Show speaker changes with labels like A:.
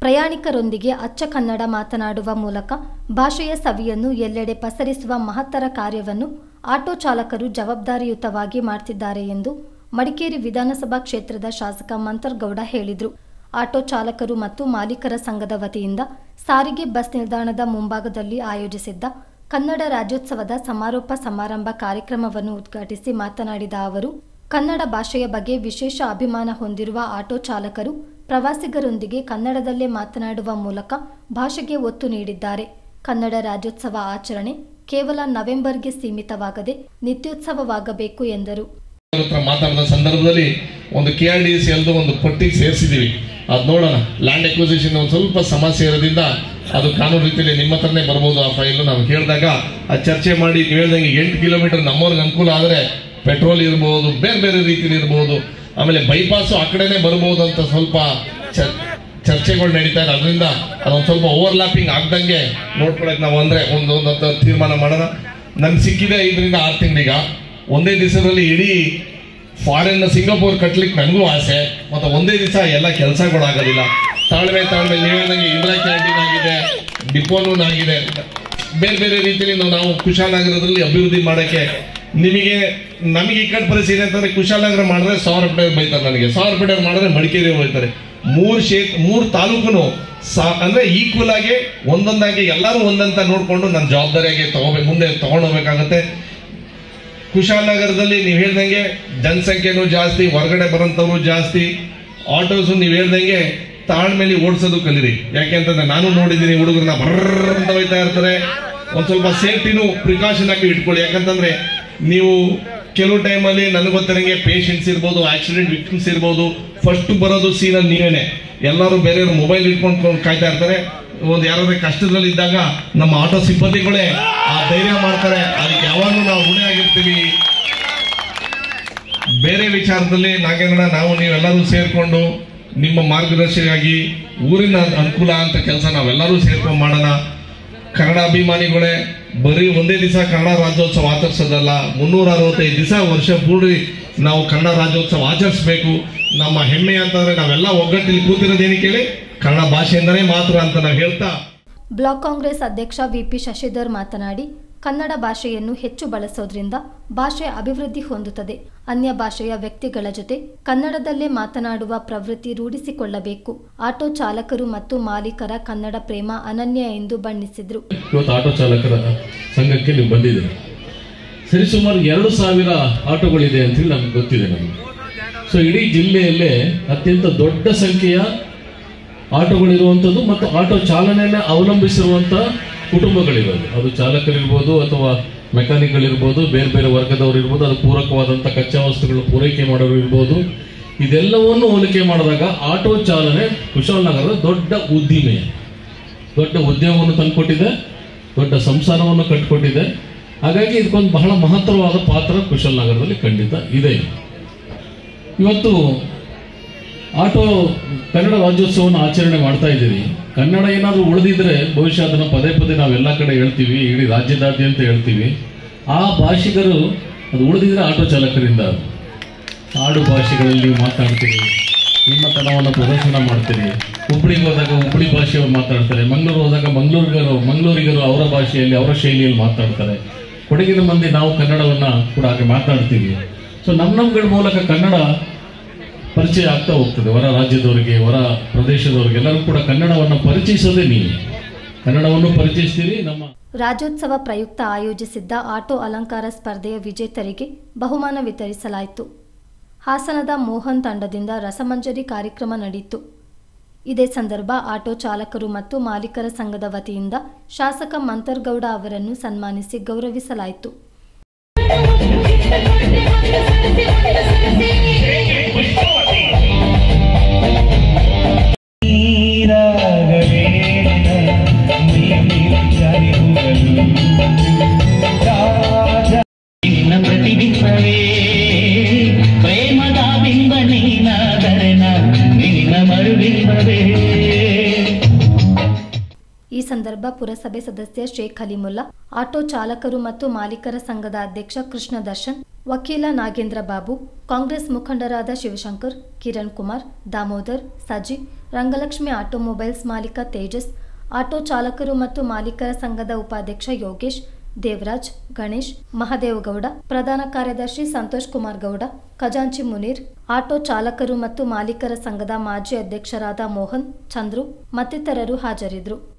A: ಪ್ರಯಾಣಿಕರೊಂದಿಗೆ ಅಚ್ಚ ಕನ್ನಡ ಮಾತನಾಡುವ ಮೂಲಕ ಭಾಷೆಯ ಸವಿಯನ್ನು ಎಲ್ಲೆಡೆ ಪಸರಿಸುವ ಮಹತ್ತರ ಕಾರ್ಯವನ್ನು ಆಟೋ ಚಾಲಕರು ಜವಾಬ್ದಾರಿಯುತವಾಗಿ ಮಾಡ್ತಿದ್ದಾರೆ ಎಂದು ಮಡಿಕೇರಿ ವಿಧಾನಸಭಾ ಕ್ಷೇತ್ರದ ಶಾಸಕ ಮಂತರ್ಗೌಡ ಹೇಳಿದರು ಆಟೋ ಚಾಲಕರು ಮತ್ತು ಮಾಲೀಕರ ಸಂಘದ ವತಿಯಿಂದ ಸಾರಿಗೆ ಬಸ್ ನಿಲ್ದಾಣದ ಮುಂಭಾಗದಲ್ಲಿ ಆಯೋಜಿಸಿದ್ದ ಕನ್ನಡ ರಾಜ್ಯೋತ್ಸವದ ಸಮಾರೋಪ ಸಮಾರಂಭ ಕಾರ್ಯಕ್ರಮವನ್ನು ಉದ್ಘಾಟಿಸಿ ಮಾತನಾಡಿದ ಅವರು ಕನ್ನಡ ಭಾಷೆಯ ಬಗ್ಗೆ ವಿಶೇಷ ಅಭಿಮಾನ ಹೊಂದಿರುವ ಆಟೋ ಚಾಲಕರು ಪ್ರವಾಸಿಗರೊಂದಿಗೆ ಕನ್ನಡದಲ್ಲೇ ಮಾತನಾಡುವ ಮೂಲಕ ಭಾಷೆಗೆ ಒತ್ತು ನೀಡಿದ್ದಾರೆ ಕನ್ನಡ ರಾಜ್ಯೋತ್ಸವ ಆಚರಣೆ ಕೇವಲ ನವೆಂಬರ್ಗೆ ಸೀಮಿತವಾಗದೆ ನಿತ್ಯೋತ್ಸವವಾಗಬೇಕು ಎಂದರು
B: ಹತ್ರ ಮಾತಾಡಿದ ಸಂದರ್ಭದಲ್ಲಿ ಒಂದು ಕೆ ಆರ್ ಡಿ ಸಿ ಎಲ್ದು ಒಂದು ಪಟ್ಟಿಗೆ ಸೇರಿಸಿದೀವಿ ಅದು ನೋಡೋಣ ಲ್ಯಾಂಡ್ ಎಕ್ವಿಸಿಷನ್ ಒಂದು ಸ್ವಲ್ಪ ಸಮಸ್ಯೆ ಇರೋದ್ರಿಂದ ಅದು ಕಾನೂನು ರೀತಿಯಲ್ಲಿ ನಿಮ್ಮ ಹತ್ರನೇ ಬರ್ಬೋದು ಆ ಫೈಲ್ ನಾವು ಹೇಳಿದಾಗ ಆ ಚರ್ಚೆ ಮಾಡಿ ನೀವು ಹೇಳ್ದಂಗೆ ಎಂಟು ಕಿಲೋಮೀಟರ್ ನಮ್ಮವ್ರಿಗೆ ಅನುಕೂಲ ಆದರೆ ಪೆಟ್ರೋಲ್ ಇರ್ಬೋದು ಬೇರೆ ಬೇರೆ ರೀತಿಯಲ್ಲಿ ಇರ್ಬೋದು ಆಮೇಲೆ ಬೈಪಾಸು ಆ ಕಡೆನೇ ಬರ್ಬೋದು ಅಂತ ಸ್ವಲ್ಪ ಚರ್- ಚರ್ಚೆಗಳು ನಡೀತಾ ಇದೆ ಅದರಿಂದ ಅದೊಂದು ಸ್ವಲ್ಪ ಓವರ್ಲ್ಯಾಪಿಂಗ್ ಆಗ್ದಂಗೆ ನೋಡ್ಕೊಳಕ್ ನಾವು ಅಂದ್ರೆ ಒಂದು ಒಂದು ತೀರ್ಮಾನ ಮಾಡೋಣ ನನ್ಗೆ ಸಿಕ್ಕಿದೆ ಐದರಿಂದ ಆರು ತಿಂಗಳೀಗ ಒಂದೇ ದಿವಸದಲ್ಲಿ ಇಡೀ ಫಾರಿನ್ ಸಿಂಗಾಪುರ್ ಕಟ್ಲಿಕ್ಕೆ ನನಗೂ ಆಸೆ ಮತ್ತೆ ಒಂದೇ ದಿವಸ ಎಲ್ಲ ಕೆಲಸಗಳು ಆಗೋದಿಲ್ಲ ತಾಳ್ಮೆ ತಾಳ್ಮೆ ನೀವು ಹೇಳ್ದಂಗೆ ಇಂದಿರಾ ಕ್ಯಾಂಟೀನ್ ಆಗಿದೆ ಡಿಪೋನೂ ಆಗಿದೆ ಬೇರೆ ಬೇರೆ ರೀತಿಯಲ್ಲಿ ನಾವು- ನಾವು ಕುಶಾಲನಗರದಲ್ಲಿ ಅಭಿವೃದ್ಧಿ ಮಾಡಕ್ಕೆ ನಿಮಗೆ ನಮಗೆ ಈ ಕಡೆ ಪರಿಸ್ಥಿತಿ ಅಂತಂದ್ರೆ ಕುಶಾಲನಗರ ಮಾಡಿದ್ರೆ ಸಾವಿರ ರೂಪಾಯಿ ಬೈತಾರೆ ನನಗೆ ಸಾವಿರ ರೂಪಾಯಿ ಮಾಡಿದ್ರೆ ಮಡಿಕೇರಿ ಹೋಗ್ತಾರೆ ಮೂರು ಶೇಕ್ ಮೂರು ತಾಲೂಕುನು ಸಾ ಅಂದ್ರೆ ಈಕ್ವಲ್ ಆಗಿ ಒಂದೊಂದಾಗಿ ಎಲ್ಲರೂ ಒಂದಂತ ನೋಡ್ಕೊಂಡು ನನ್ನ ಜವಾಬ್ದಾರಿಯಾಗಿ ತಗೋಬೇಕು ಮುಂದೆ ತಗೊಂಡೋಗ್ಬೇಕಾಗತ್ತೆ ಕುಶಾಲನಗರದಲ್ಲಿ ನೀವು ಹೇಳ್ದಂಗೆ ಜನಸಂಖ್ಯೆನೂ ಜಾಸ್ತಿ ಹೊರಗಡೆ ಬರೋಂಥವ್ರು ಜಾಸ್ತಿ ಆಟೋಸು ನೀವು ಹೇಳ್ದಂಗೆ ತಾಳ್ಮೇಲೆ ಓಡಿಸೋದು ಕಲೀರಿ ಯಾಕೆಂತಂದ್ರೆ ನಾನು ನೋಡಿದ್ದೀನಿ ಹುಡುಗರನ್ನ ಬರ್ರ ಅಂತ ಹೋಯ್ತಾ ಇರ್ತಾರೆ ಒಂದ್ ಸ್ವಲ್ಪ ಸೇಫ್ಟಿನೂ ಪ್ರಿಕಾಷನ್ ಆಗಿ ಇಟ್ಕೊಳ್ಳಿ ಯಾಕಂತಂದ್ರೆ ನೀವು ಕೆಲವು ಟೈಮಲ್ಲಿ ನನಗೆ ಗೊತ್ತಿರಂಗೆ ಪೇಷಂಟ್ಸ್ ಇರ್ಬೋದು ಆಕ್ಸಿಡೆಂಟ್ ವಿಕ್ಟಿಮ್ಸ್ ಇರ್ಬೋದು ಫಸ್ಟ್ ಬರೋದು ಸೀನಲ್ಲಿ ನೀವೇನೆ ಎಲ್ಲರೂ ಬೇರೆಯವ್ರ ಮೊಬೈಲ್ ಇಟ್ಕೊಂಡು ಕಾಯ್ತಾ ಇರ್ತಾರೆ ಒಂದು ಯಾರಾದ್ರೂ ಕಷ್ಟದಲ್ಲಿ ಇದ್ದಾಗ ನಮ್ಮ ಆಟೋ ಸಿಬ್ಬಂದಿಗಳೇ ಆ ಧೈರ್ಯ ಮಾಡ್ತಾರೆ ಅದಕ್ಕೆ ಯಾವಾಗಲೂ ನಾವು ಋಣಿ ಆಗಿರ್ತೀವಿ ಬೇರೆ ವಿಚಾರದಲ್ಲಿ ನಾಗೇಂದ್ರ ನಾವು ನೀವೆಲ್ಲರೂ ಸೇರ್ಕೊಂಡು ನಿಮ್ಮ ಮಾರ್ಗದರ್ಶಿಯಾಗಿ ಊರಿನ ಅನುಕೂಲ ಅಂತ ಕೆಲಸ ನಾವೆಲ್ಲರೂ ಸೇರ್ಕೊಂಡು ಮಾಡೋಣ ಕನ್ನಡ ಅಭಿಮಾನಿಗಳೇ ಬರೀ ಒಂದೇ ದಿವಸ ಕನ್ನಡ ರಾಜ್ಯೋತ್ಸವ ಆಚರಿಸೋದಲ್ಲ ಮುನ್ನೂರ ಅರವತ್ತೈದು ದಿವಸ ವರ್ಷ ಪೂರ್ತಿ ನಾವು ಕನ್ನಡ ರಾಜ್ಯೋತ್ಸವ ಆಚರಿಸಬೇಕು ನಮ್ಮ ಹೆಮ್ಮೆ ಅಂತಂದ್ರೆ ನಾವೆಲ್ಲ ಒಗ್ಗಟ್ಟಿಲ್ಲಿ ಕೂತಿರೋದೇನು ಕೇಳಿ ಕನ್ನಡ ಭಾಷೆಯಿಂದನೇ ಮಾತ್ರ ಅಂತ ನಾವು ಹೇಳ್ತಾ
A: ಬ್ಲಾಕ್ ಕಾಂಗ್ರೆಸ್ ಅಧ್ಯಕ್ಷ ವಿಪಿ ಶಶಿಧರ್ ಮಾತನಾಡಿ ಕನ್ನಡ ಭಾಷೆಯನ್ನು ಹೆಚ್ಚು ಬಳಸೋದ್ರಿಂದ ಭಾಷೆ ಅಭಿವೃದ್ಧಿ ಹೊಂದುತ್ತದೆ ಅನ್ಯ ಭಾಷೆಯ ವ್ಯಕ್ತಿಗಳ ಜೊತೆ ಕನ್ನಡದಲ್ಲೇ ಮಾತನಾಡುವ ಪ್ರವೃತ್ತಿ ರೂಢಿಸಿಕೊಳ್ಳಬೇಕು ಆಟೋ ಚಾಲಕರು ಮತ್ತು ಮಾಲೀಕರ ಕನ್ನಡ ಪ್ರೇಮ ಅನನ್ಯ ಎಂದು ಬಣ್ಣಿಸಿದರು
C: ಇವತ್ತು ಆಟೋ ಚಾಲಕರ ಸಂಘಕ್ಕೆ ನೀವು ಬಂದಿದ್ದೀರಿ ಸರಿಸುಮಾರು ಎರಡು ಸಾವಿರ ಆಟೋಗಳಿದೆ ಅಂತ ಹೇಳಿ ನಮ್ಗೆ ಗೊತ್ತಿದೆ ನಮಗೆ ಸೊ ಇಡೀ ಜಿಲ್ಲೆಯಲ್ಲೇ ಅತ್ಯಂತ ದೊಡ್ಡ ಸಂಖ್ಯೆಯ ಆಟೋಗಳಿರುವಂಥದ್ದು ಮತ್ತು ಆಟೋ ಚಾಲನೆಯನ್ನ ಅವಲಂಬಿಸಿರುವಂಥ ಕುಟುಂಬಗಳಿರೋದು ಅದು ಚಾಲಕರಿರ್ಬೋದು ಅಥವಾ ಮೆಕ್ಯಾನಿಕ್ಗಳಿರ್ಬೋದು ಬೇರೆ ಬೇರೆ ವರ್ಗದವರು ಇರ್ಬೋದು ಅದು ಪೂರಕವಾದಂಥ ಕಚ್ಚಾ ವಸ್ತುಗಳು ಪೂರೈಕೆ ಮಾಡೋರು ಇರ್ಬೋದು ಇದೆಲ್ಲವನ್ನು ಹೋಲಿಕೆ ಮಾಡಿದಾಗ ಆಟೋ ಚಾಲನೆ ಕುಶಾಲನಗರದ ದೊಡ್ಡ ಉದ್ದಿಮೆ ದೊಡ್ಡ ಉದ್ಯೋಗವನ್ನು ತಂದುಕೊಟ್ಟಿದೆ ದೊಡ್ಡ ಸಂಸಾರವನ್ನು ಕಟ್ಟಿಕೊಟ್ಟಿದೆ ಹಾಗಾಗಿ ಇದಕ್ಕೊಂದು ಬಹಳ ಮಹತ್ತರವಾದ ಪಾತ್ರ ಕುಶಾಲನಗರದಲ್ಲಿ ಖಂಡಿತ ಇದೆ ಇವತ್ತು ಆಟೋ ಕನ್ನಡ ರಾಜ್ಯೋತ್ಸವವನ್ನು ಆಚರಣೆ ಮಾಡ್ತಾ ಇದ್ದೀರಿ ಕನ್ನಡ ಏನಾದರೂ ಉಳಿದಿದ್ರೆ ಬಹುಶಃ ಅದನ್ನು ಪದೇ ಪದೇ ನಾವೆಲ್ಲ ಕಡೆ ಹೇಳ್ತೀವಿ ಇಡೀ ರಾಜ್ಯದಾದ್ಯಂತ ಹೇಳ್ತೀವಿ ಆ ಭಾಷಿಗರು ಅದು ಉಳಿದಿದ್ರೆ ಆಟೋ ಚಾಲಕರಿಂದ ಅದು. ಆಡು ಭಾಷೆಗಳಲ್ಲಿ ನೀವು ಮಾತನಾಡ್ತೀರಿ ನಿಮ್ಮ ತನವನ್ನು ಪ್ರದರ್ಶನ ಮಾಡ್ತೀರಿ ಹುಬ್ಳಿಗೆ ಹೋದಾಗ ಹುಬ್ಳಿ ಭಾಷೆಯವರು ಮಾತಾಡ್ತಾರೆ ಮಂಗಳೂರು ಹೋದಾಗ ಮಂಗಳೂರಿಗರು ಮಂಗಳೂರಿಗರು ಅವರ ಭಾಷೆಯಲ್ಲಿ ಅವರ ಶೈಲಿಯಲ್ಲಿ ಮಾತಾಡ್ತಾರೆ ಕೊಡಗಿನ ಮಂದಿ ನಾವು ಕನ್ನಡವನ್ನ ಕೂಡ ಹಾಗೆ ಮಾತಾಡ್ತೀವಿ ಸೊ ನಮ್ಮ ನಮ್ಗಳ ಮೂಲಕ ಕನ್ನಡ ಪರಿಚಯ ಆಗ್ತಾ ಹೋಗ್ತದೆ ಹೊರ ರಾಜ್ಯದವರಿಗೆ ಹೊರ ಪ್ರದೇಶದವರಿಗೆ ಎಲ್ಲರೂ ಕೂಡ ಕನ್ನಡವನ್ನು ಪರಿಚಯಿಸೋದೇ ನೀವು ಕನ್ನಡವನ್ನು ಪರಿಚಯಿಸ್ತೀರಿ ನಮ್ಮ
A: ರಾಜ್ಯೋತ್ಸವ ಪ್ರಯುಕ್ತ ಆಯೋಜಿಸಿದ್ದ ಆಟೋ ಅಲಂಕಾರ ಸ್ಪರ್ಧೆಯ ವಿಜೇತರಿಗೆ ಬಹುಮಾನ ವಿತರಿಸಲಾಯಿತು ಹಾಸನದ ಮೋಹನ್ ತಂಡದಿಂದ ರಸಮಂಜರಿ ಕಾರ್ಯಕ್ರಮ ನಡೆಯಿತು ಇದೇ ಸಂದರ್ಭ ಆಟೋ ಚಾಲಕರು ಮತ್ತು ಮಾಲೀಕರ ಸಂಘದ ವತಿಯಿಂದ ಶಾಸಕ ಮಂತರ್ಗೌಡ ಅವರನ್ನು ಸನ್ಮಾನಿಸಿ ಗೌರವಿಸಲಾಯಿತು
D: ನಿನ್ನ ಪ್ರತಿಬಿಂಬವೇ ಪ್ರೇಮದ ಬಿಂಬ ನೀನಾದರೆನ ನಿನ್ನ ಮರುಬಿಂಬವೇ
A: ಈ ಸಂದರ್ಭ ಪುರಸಭೆ ಸದಸ್ಯ ಶೇಖ್ ಅಲಿಮುಲ್ಲಾ ಆಟೋ ಚಾಲಕರು ಮತ್ತು ಮಾಲೀಕರ ಸಂಘದ ಅಧ್ಯಕ್ಷ ಕೃಷ್ಣ ದರ್ಶನ್ ವಕೀಲ ನಾಗೇಂದ್ರ ಬಾಬು ಕಾಂಗ್ರೆಸ್ ಮುಖಂಡರಾದ ಶಿವಶಂಕರ್ ಕಿರಣ್ ಕುಮಾರ್ ದಾಮೋದರ್ ಸಜಿ ರಂಗಲಕ್ಷ್ಮಿ ಆಟೋಮೊಬೈಲ್ಸ್ ಮಾಲೀಕ ತೇಜಸ್ ಆಟೋ ಚಾಲಕರು ಮತ್ತು ಮಾಲೀಕರ ಸಂಘದ ಉಪಾಧ್ಯಕ್ಷ ಯೋಗೇಶ್ ದೇವರಾಜ್ ಗಣೇಶ್ ಮಹದೇವಗೌಡ ಪ್ರಧಾನ ಕಾರ್ಯದರ್ಶಿ ಸಂತೋಷ್ ಕುಮಾರ್ ಗೌಡ ಖಜಾಂಚಿ ಮುನೀರ್ ಆಟೋ ಚಾಲಕರು ಮತ್ತು ಮಾಲೀಕರ ಸಂಘದ ಮಾಜಿ ಅಧ್ಯಕ್ಷರಾದ ಮೋಹನ್ ಚಂದ್ರು ಮತ್ತಿತರರು ಹಾಜರಿದ್ದರು